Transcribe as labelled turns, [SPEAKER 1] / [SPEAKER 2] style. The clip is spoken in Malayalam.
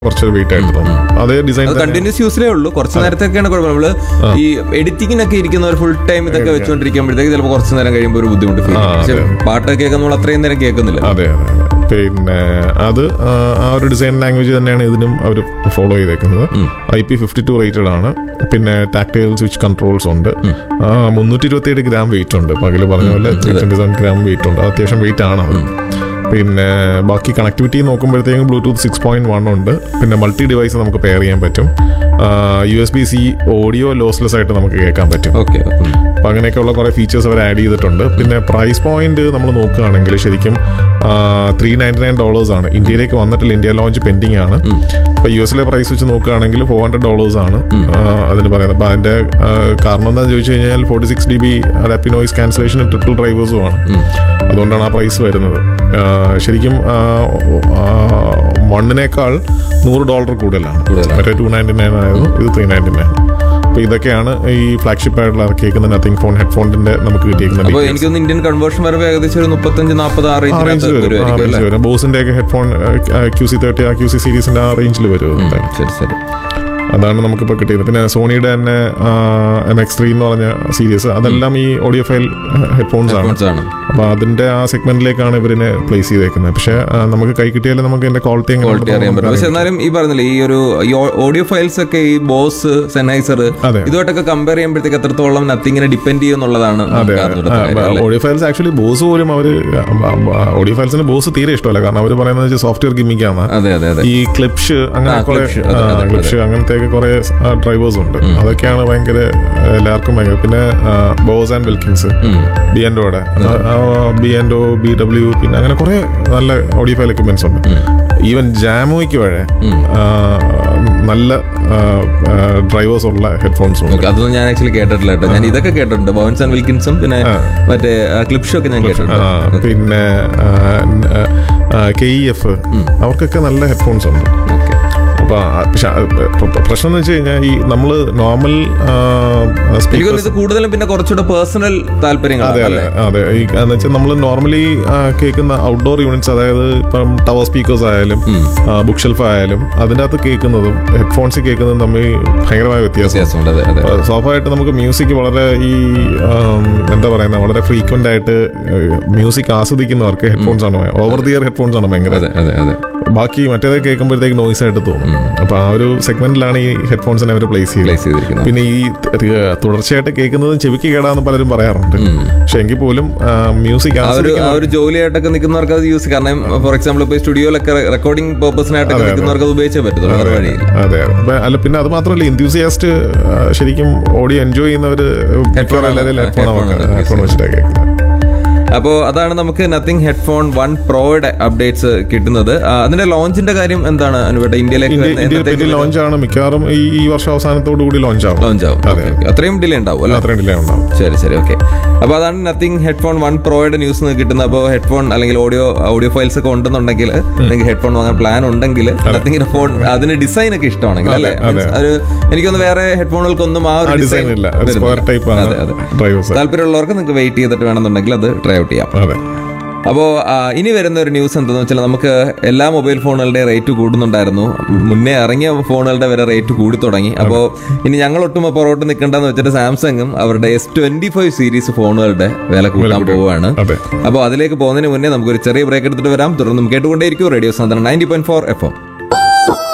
[SPEAKER 1] കുറച്ചൊരു വെയിറ്റ് ആയിട്ട് തോന്നും അതേ ഡിസൈൻ
[SPEAKER 2] അത് കണ്ടിന്യൂസ് യൂസിലേ ഉള്ളൂ കുറച്ച് നേരത്തൊക്കെയാണ് കുഴപ്പം നമ്മള് ഈ എഡിറ്റിങ്ങിനൊക്കെ ഇരിക്കുന്നവർ ഫുൾ ടൈം ഇതൊക്കെ വെച്ചുകൊണ്ടിരിക്കുമ്പോഴത്തേക്ക് ചിലപ്പോൾ കുറച്ച് നേരം കഴിയുമ്പോൾ ഒരു ബുദ്ധിമുട്ട് ഫീൽ
[SPEAKER 1] ആ,
[SPEAKER 2] പക്ഷെ പാട്ടൊക്കെ കേൾക്കുന്ന നമ്മൾ അത്രയും നേരം കേൾക്കുന്നില്ല
[SPEAKER 1] അതെ അതെ അതെ പിന്നെ അത് ആ, ആ ഒരു ഡിസൈൻ ലാംഗ്വേജ് തന്നെയാണ് ഇതിനും അവർ ഫോളോ ചെയ്തേക്കുന്നത് I P fifty two rated ആണ് പിന്നെ ടാക്ടൈൽ സ്വിച്ച് കൺട്രോൾസ് ഉണ്ട് മുന്നൂറ്റി ഇരുപത്തി ഏഴ് ഗ്രാം വെയിറ്റ് ഉണ്ട് പകല് പറഞ്ഞ പോലെ three twenty seven gram weight ഉണ്ട് അത് അത്യാവശ്യം വെയിറ്റ് ആണ് അത് പിന്നെ ബാക്കി കണക്ടിവിറ്റി നോക്കുമ്പോഴത്തേക്കും ബ്ലൂടൂത്ത് സിക്സ് പോയിന്റ് വൺ ഉണ്ട് പിന്നെ മൾട്ടി ഡിവൈസ് നമുക്ക് പെയർ ചെയ്യാൻ പറ്റും U S B C audio lossless ആയിട്ട് നമുക്ക് കേൾക്കാൻ പറ്റും
[SPEAKER 2] ഓക്കെ
[SPEAKER 1] അപ്പം അങ്ങനെയൊക്കെയുള്ള കുറേ ഫീച്ചേഴ്സ് അവർ ആഡ് ചെയ്തിട്ടുണ്ട് പിന്നെ പ്രൈസ് പോയിന്റ് നമ്മൾ നോക്കുകയാണെങ്കിൽ ശരിക്കും ത്രീ നയൻറ്റി നയൻ ഡോളേഴ്സ് ആണ് ഇന്ത്യയിലേക്ക് വന്നിട്ടില്ല ഇന്ത്യ ലോഞ്ച് പെൻഡിങ് ആണ് അപ്പോൾ യു എസിലെ പ്രൈസ് വെച്ച് നോക്കുകയാണെങ്കിൽ ഫോർ ഹൺഡ്രഡ് ഡോളേഴ്സ് ആണ് ആ, അതിന് പറയുന്നത് അപ്പോൾ അതിൻ്റെ ആ, കാരണം എന്താണെന്ന് ചോദിച്ചു കഴിഞ്ഞാൽ forty six D B rapid noise cancellation triple ഡ്രൈവേഴ്സും ആണ് അതുകൊണ്ടാണ് ആ പ്രൈസ് വരുന്നത് ആ, ശരിക്കും വണ്ണിനേക്കാൾ നൂറ് ഡോളർ കൂടുതലാണ്
[SPEAKER 2] കൂടുതലാണ്.
[SPEAKER 1] മറ്റേ ടു നയൻറ്റി നയൻ ആയിരുന്നു ഇത് ത്രീ നയൻറ്റി നയൻ അപ്പോൾ ഇതൊക്കെയാണ് ഈ ഫ്ലാഗ്ഷിപ്പ് ആയിട്ടുള്ള ഇറക്കിയേക്കുന്ന നത്തിങ് ഫോൺ ഹെഡ്ഫോണിന്റെ നമുക്ക് കിട്ടിയേക്കുന്ന
[SPEAKER 2] അപ്പൊ
[SPEAKER 1] details.
[SPEAKER 2] എനിക്കൊന്ന് ഇന്ത്യൻ കൺവേർഷൻ വരുമ്പോൾ ഏകദേശം ഒരു മുപ്പത്തഞ്ച് നാൽപ്പത് ആ
[SPEAKER 1] ആ റേഞ്ചിൽ
[SPEAKER 2] റേഞ്ചിനകത്ത്
[SPEAKER 1] വരും ആ
[SPEAKER 2] വരുമായിരിക്കും
[SPEAKER 1] റേഞ്ചിൽ
[SPEAKER 2] അല്ലേ
[SPEAKER 1] വരും ബോസിന്റെ ഒക്കെ ഹെഡ്ഫോൺ ക്യൂ സി തേർട്ടി ആ ക്യൂ സി സീരീസിന്റെ ആ റേഞ്ചിൽ വരും എന്തായാലും.
[SPEAKER 2] ശരി ശരി
[SPEAKER 1] അതാണ് നമുക്കിപ്പോൾ കിട്ടിയത് പിന്നെ സോണിയുടെ തന്നെ എം എക്സ് ത്രീ എന്ന് പറഞ്ഞ സീരീസ് അതെല്ലാം ഈ ഓഡിയോ ഫയൽ ഹെഡ്ഫോൺസ് ആണ്
[SPEAKER 2] Headphones ആണ്
[SPEAKER 1] അപ്പോൾ അതിന്റെ ആ സെഗ്മെന്റിലേക്കാണ് ഇവരിനെ പ്ലേസ് ചെയ്തേക്കുന്നത് പക്ഷേ ആ, നമുക്ക് കൈ കിട്ടിയാലും നമുക്ക് ഇതിന്റെ ക്വാളിറ്റി
[SPEAKER 2] ക്വാളിറ്റി അറിയാൻ പറ്റും പക്ഷെ എന്നാലും ഈ പറഞ്ഞില്ലേ ഈ ഒരു ഓഡിയോ ഫയൽസ് ഒക്കെ ഈ ബോസ് സെനൈസർ
[SPEAKER 1] അതെ.
[SPEAKER 2] ഇതുമായിട്ടൊക്കെ കമ്പയർ ചെയ്യുമ്പോഴത്തേക്ക് എത്രത്തോളം നത്തിങ്ങിനെ ഡിപ്പെൻഡ് ചെയ്യും എന്നുള്ളതാണ്
[SPEAKER 1] അതെ
[SPEAKER 2] നമുക്ക് അറിഞ്ഞൂടാത്ത കാര്യം, അല്ലേ?
[SPEAKER 1] ഓഡിയോ ഫയൽസ് ആക്ച്വലി ബോസ് പോലും അവർ ഓഡിയോ ഫയൽസിന് ബോസ് തീരെ ഇഷ്ടമല്ല കാരണം അവർ പറയുന്നത് സോഫ്റ്റ്വെയർ ഗിമ്മിക്കാണ്
[SPEAKER 2] അതെ അതെ അതെ
[SPEAKER 1] ഈ ക്ലിപ്ഷ് അങ്ങനെ
[SPEAKER 2] ആ,
[SPEAKER 1] കുറെ
[SPEAKER 2] Klipsch, അതെ, അതെ,
[SPEAKER 1] ക്ലിപ്ഷ് അങ്ങനത്തെ കുറെ ഡ്രൈവേഴ്സ് ഉണ്ട് അതൊക്കെയാണ് ഭയങ്കര ആ, എല്ലാവർക്കും ഭയങ്കര പിന്നെ ബോസ് ആൻഡ് വിൽക്കിൻസ് ബി എൻഡോയുടെ ബി എൻഡോ ബി ഡബ്ല്യു പിന്നെ അങ്ങനെ കുറെ നല്ല ഓഡിയോ ഫയൽ എക്യുപ്മെന്റ്സ് ഉണ്ട് ഈവൻ ജാമോയ്ക്ക് വരെ ആ, നല്ല ഡ്രൈവേഴ്സ് ഉള്ള ഹെഡ്ഫോൺസ് ഉണ്ട്
[SPEAKER 2] ഓക്കെ, അതൊന്നും ഞാൻ ആക്ച്വലി കേട്ടിട്ടില്ല കേട്ടോ ഞാൻ ഇതൊക്കെ കേട്ടിട്ടുണ്ട് ബോൺസ് ആൻഡ് വിൽക്കിൻസും പിന്നെ മറ്റേ ക്ലിപ്ഷും ഒക്കെ ഞാൻ കേട്ടിട്ടുണ്ട്
[SPEAKER 1] ആ, പിന്നെ കെ ഇ എഫ് അവർക്കൊക്കെ നല്ല ഹെഡ്ഫോൺസ് ഉണ്ട്
[SPEAKER 2] ഓക്കെ.
[SPEAKER 1] അപ്പൊ ആ, പക്ഷെ ആ, പ്ര- പ്ര- പ്രശ്നം എന്ന് വെച്ച് കഴിഞ്ഞാൽ ഈ നമ്മള് നോർമൽ
[SPEAKER 2] എനിക്ക് തോന്നുന്നു ഇത് കൂടുതലും പിന്നെ കുറച്ചുകൂടെ പേഴ്സണൽ
[SPEAKER 1] അതെ
[SPEAKER 2] താല്പര്യങ്ങളാണ്
[SPEAKER 1] അതെ
[SPEAKER 2] അല്ലേ
[SPEAKER 1] അതെ ഈ എന്ന് വെച്ചാൽ നമ്മൾ നോർമലി കേൾക്കുന്ന ഔട്ട്ഡോർ യൂണിറ്റ്സ് അതായത് ഇപ്പം ടവർ സ്പീക്കേഴ്സ് ആയാലും ബുക്ക് ഷെൽഫ് ആയാലും അതിൻ്റെ അകത്ത് കേൾക്കുന്നതും ഹെഡ്ഫോൺസിൽ കേൾക്കുന്നതും തമ്മിൽ ഭയങ്കരമായ വ്യത്യാസം
[SPEAKER 2] വ്യത്യാസമുണ്ട് അതെ അതെ
[SPEAKER 1] സ്വാഭാവികമായിട്ട് നമുക്ക് മ്യൂസിക് വളരെ ഈ ആം, എന്താ പറയുക വളരെ ഫ്രീക്വന്റ് ആയിട്ട് മ്യൂസിക് ആസ്വദിക്കുന്നവർക്ക് ഹെഡ്ഫോൺസ് ആണ് ഓവർ ദിയർ ഹെഡ്ഫോൺസ് ആണ് ഭയങ്കര
[SPEAKER 2] അതെ അതെ അതെ
[SPEAKER 1] ബാക്കി മറ്റേത് കേൾക്കുമ്പോഴത്തേക്ക് നോയ്സ് ആയിട്ട് തോന്നും അപ്പൊ ആ ഒരു സെഗ്മെന്റിലാണ് ഈ ഹെഡ്ഫോൺസിനെ അവർ പ്ലേസ് ചെയ്യുന്നത്
[SPEAKER 2] പ്ലേസ് ചെയ്തിരിക്കുന്നത്
[SPEAKER 1] പിന്നെ ഈ ത- തുടർച്ചയായിട്ട് കേൾക്കുന്നതും ചെവിക്ക് കേടാന്ന് പലരും പറയാറുണ്ട് പക്ഷെ എങ്കിൽ പോലും മ്യൂസിക്
[SPEAKER 2] ആ ഒരു ആ ഒരു ജോലിയായിട്ടൊക്കെ നിൽക്കുന്നവർക്ക് അത് യൂസ് കാരണം ഫോർ എക്സാമ്പിൾ ഇപ്പോൾ സ്റ്റുഡിയോയിലൊക്കെ റെക്കോർഡിംഗ് പർപ്പസിനായിട്ടൊക്കെ നിൽക്കുന്നവർക്ക് അത് ഉപയോഗിച്ചേ പറ്റത്തുള്ളൂ വേറെ വഴിയില്ല
[SPEAKER 1] അതെ അപ്പൊ അല്ല പിന്നെ അത് മാത്രമല്ല ഇൻത്യൂസിയാസ്റ്റ് ശരിക്കും ഓഡിയോ എൻജോയ് ചെയ്യുന്നവർ
[SPEAKER 2] Headphone ആണ്.
[SPEAKER 1] എല്ലാവരും
[SPEAKER 2] Headphone ആണ്
[SPEAKER 1] ഹെഡ്ഫോൺ വെച്ചിട്ടാണ് കേൾക്കുന്നത്
[SPEAKER 2] അപ്പോൾ അതാണ് നമുക്ക് നത്തിങ് ഹെഡ്ഫോൺ വൺ പ്രോയുടെ അപ്ഡേറ്റ്സ് കിട്ടുന്നത് ആ, അതിന്റെ ലോഞ്ചിന്റെ കാര്യം എന്താണ് അനുവേട്ട ഇന്ത്യയിലേക്ക്
[SPEAKER 1] ഇന്ത്യ- ഇന്ത്യയിൽ പിന്നെ ലോഞ്ച് ആണ് മിക്കവാറും ഈ ഈ വർഷം അവസാനത്തോടു കൂടി ലോഞ്ച് ആവും
[SPEAKER 2] ലോഞ്ച് ആവും
[SPEAKER 1] അതെ.
[SPEAKER 2] Okay, okay. അത്രയും ഡിലേ ഉണ്ടാവും അല്ലേ
[SPEAKER 1] അത്രയും ഡിലേ ഉണ്ടാവും
[SPEAKER 2] ശരി ശരി ഓക്കെ അപ്പോൾ അതാണ് നത്തിങ് ഹെഡ്ഫോൺ വൺ പ്രോയുടെ ന്യൂസ് നിങ്ങൾക്ക് കിട്ടുന്നത് അപ്പോൾ ഹെഡ്ഫോൺ അല്ലെങ്കിൽ ഓഡിയോ ഓഡിയോ ഫയൽസ് ഒക്കെ ഉണ്ടെന്നുണ്ടെങ്കിൽ നിങ്ങൾക്ക് ഹെഡ്ഫോൺ വാങ്ങാൻ പ്ലാൻ ഉണ്ടെങ്കിൽ നത്തിങ് ഫോൺ അതിന് ഡിസൈൻ ഒക്കെ ഇഷ്ടമാണെങ്കിൽ അല്ലേ
[SPEAKER 1] അതെ.
[SPEAKER 2] Means ഒരു എനിക്കൊന്ന് വേറെ ഹെഡ്ഫോണുകൾക്കൊന്നും ആ
[SPEAKER 1] ആ
[SPEAKER 2] ഒരു
[SPEAKER 1] ഡിസൈൻ
[SPEAKER 2] ഡിസൈൻ
[SPEAKER 1] ഇല്ല സ്ക്വയർ ടൈപ്പ് ആണ്
[SPEAKER 2] അതെ, അതെ.
[SPEAKER 1] ഡ്രൈവേഴ്സ്
[SPEAKER 2] താല്പര്യമുള്ളവർക്ക് നിങ്ങൾക്ക് വെയിറ്റ് ചെയ്തിട്ട് വേണമെന്നുണ്ടെങ്കിൽ അത് ട്രൈ ഔട്ട് ചെയ്യാം
[SPEAKER 1] അതെ
[SPEAKER 2] അപ്പോൾ ഇനി വരുന്ന ഒരു ന്യൂസ് എന്താണെന്ന് വെച്ചാൽ നമുക്ക് എല്ലാ മൊബൈൽ ഫോണുകളുടെ റേറ്റ് കൂടുന്നുണ്ടായിരുന്നു മുന്നേ ഇറങ്ങിയ ഫോണുകളുടെ വരെ റേറ്റ് കൂടി തുടങ്ങി അപ്പോൾ ഇനി ഞങ്ങൾ ഒട്ടും പുറകോട്ട് നിൽക്കേണ്ടെന്ന് വെച്ചിട്ട് സാംസങ്ങും അവരുടെ എസ് ട്വന്റി ഫൈവ് സീരീസ് ഫോണുകളുടെ വില കൂട്ടാൻ പോവുകയാണ്
[SPEAKER 1] അതെ
[SPEAKER 2] അപ്പോൾ അതിലേക്ക് പോകുന്നതിന് മുന്നേ നമുക്കൊരു ചെറിയ ബ്രേക്ക് എടുത്തിട്ട് വരാം തുടർന്ന് കേട്ടുകൊണ്ടേയിരിക്കും റേഡിയോ സാധനം ninety point four F M